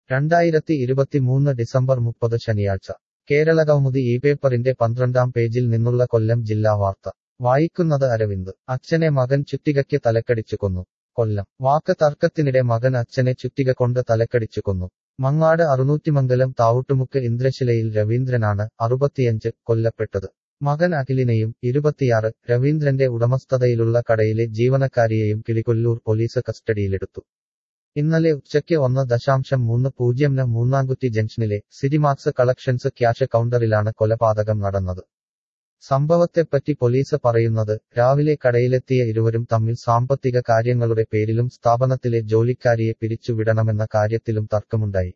രണ്ടായിരത്തി ഇരുപത്തിമൂന്ന് ഡിസംബർ മുപ്പത് ശനിയാഴ്ച കേരളകൗമുദി ഈ പേപ്പറിന്റെ പന്ത്രണ്ടാം പേജിൽ നിന്നുള്ള കൊല്ലം ജില്ലാ വാർത്ത വായിക്കുന്നത് അരവിന്ദ് അച്ഛനെ മകൻ ചുറ്റികയ്ക്ക് തലക്കടിച്ചു കൊന്നു കൊല്ലം വാക്ക് തർക്കത്തിനിടെ മകൻ അച്ഛനെ ചുറ്റിക കൊണ്ട് തലക്കടിച്ചു കൊന്നു മങ്ങാട് അറുനൂറ്റിമംഗലം താവുട്ടുമുക്ക് ഇന്ദ്രശിലയിൽ രവീന്ദ്രനാണ് അറുപത്തിയഞ്ച് കൊല്ലപ്പെട്ടത് മകൻ അഖിലിനെയും ഇരുപത്തിയാറ് രവീന്ദ്രന്റെ ഉടമസ്ഥതയിലുള്ള കടയിലെ ജീവനക്കാരിയെയും കിളികൊല്ലൂർ പോലീസ് കസ്റ്റഡിയിലെടുത്തു ഇന്നലെ ഉച്ചയ്ക്ക് ഒന്ന് ദശാംശം മൂന്ന് പൂജ്യംന് മൂന്നാംകുറ്റി ജംഗ്ഷനിലെ സിറ്റിമാക്സ് കളക്ഷൻസ് ക്യാഷ് കൗണ്ടറിലാണ് കൊലപാതകം നടന്നത് സംഭവത്തെപ്പറ്റി പോലീസ് പറയുന്നത് രാവിലെ കടയിലെത്തിയ ഇരുവരും തമ്മിൽ സാമ്പത്തിക കാര്യങ്ങളുടെ പേരിലും സ്ഥാപനത്തിലെ ജോലിക്കാരിയെ പിരിച്ചുവിടണമെന്ന കാര്യത്തിലും തർക്കമുണ്ടായി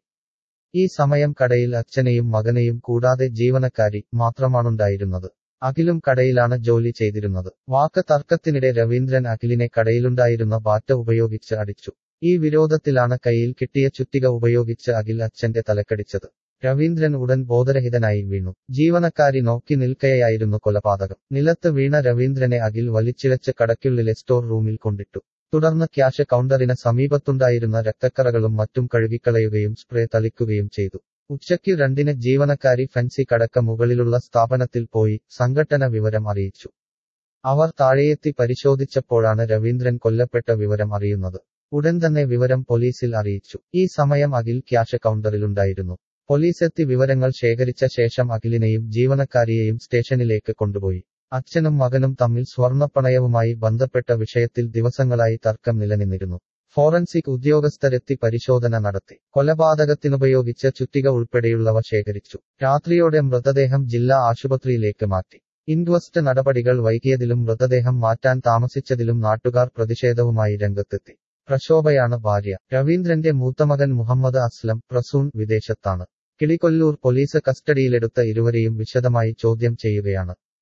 ഈ സമയം കടയിൽ അച്ഛനെയും മകനെയും കൂടാതെ ജീവനക്കാരി മാത്രമാണുണ്ടായിരുന്നത് അഖിലും കടയിലാണ് ജോലി ചെയ്തിരുന്നത് വാക്ക് തർക്കത്തിനിടെ രവീന്ദ്രൻ അഖിലിനെ കടയിലുണ്ടായിരുന്ന ബാറ്റ ഉപയോഗിച്ച് അടിച്ചു ഈ വിരോധത്തിലാണ് കയ്യിൽ കിട്ടിയ ചുറ്റിക ഉപയോഗിച്ച് അഖിൽ അച്ഛന്റെ തലക്കടിച്ചത് രവീന്ദ്രൻ ഉടൻ ബോധരഹിതനായി വീണു ജീവനക്കാരി നോക്കി നിൽക്കയായിരുന്നു കൊലപാതകം നിലത്ത് വീണ രവീന്ദ്രനെ അഖിൽ വലിച്ചിഴച്ച് കടയ്ക്കുള്ളിലെ സ്റ്റോർ റൂമിൽ കൊണ്ടിട്ടു തുടർന്ന് ക്യാഷ് കൗണ്ടറിന് സമീപത്തുണ്ടായിരുന്ന രക്തക്കറകളും മറ്റും കഴുകിക്കളയുകയും സ്പ്രേ തളിക്കുകയും ചെയ്തു ഉച്ചയ്ക്ക് രണ്ടിന് ജീവനക്കാരി ഫെൻസി കടക്ക മുകളിലുള്ള സ്ഥാപനത്തിൽ പോയി സംഘട്ടന വിവരം അറിയിച്ചു അവർ താഴെയെത്തി പരിശോധിച്ചപ്പോഴാണ് രവീന്ദ്രൻ കൊല്ലപ്പെട്ട വിവരം അറിയുന്നത് ഉടൻ തന്നെ വിവരം പോലീസിൽ അറിയിച്ചു ഈ സമയം അഖിൽ ക്യാഷ് കൗണ്ടറിലുണ്ടായിരുന്നു പോലീസെത്തി വിവരങ്ങൾ ശേഖരിച്ച ശേഷം അഖിലിനെയും ജീവനക്കാരിയെയും സ്റ്റേഷനിലേക്ക് കൊണ്ടുപോയി അച്ഛനും മകനും തമ്മിൽ സ്വർണ്ണപ്പണയവുമായി ബന്ധപ്പെട്ട വിഷയത്തിൽ ദിവസങ്ങളായി തർക്കം നിലനിന്നിരുന്നു ഫോറൻസിക് ഉദ്യോഗസ്ഥരെത്തി പരിശോധന നടത്തി കൊലപാതകത്തിനുപയോഗിച്ച ചുറ്റിക ഉൾപ്പെടെയുള്ളവ ശേഖരിച്ചു രാത്രിയോടെ മൃതദേഹം ജില്ലാ ആശുപത്രിയിലേക്ക് മാറ്റി ഇൻക്വസ്റ്റ് നടപടികൾ വൈകിയതിലും മൃതദേഹം മാറ്റാൻ താമസിച്ചതിലും നാട്ടുകാർ പ്രതിഷേധവുമായി രംഗത്തെത്തി പ്രശോഭയാണ് ഭാര്യ രവീന്ദ്രന്റെ മൂത്തമകൻ മുഹമ്മദ് അസ്ലം പ്രസൂൺ വിദേശത്താണ് കിളികൊല്ലൂർ പോലീസ് കസ്റ്റഡിയിലെടുത്ത ഇരുവരെയും വിശദമായി ചോദ്യം ചെയ്യുകയാണ്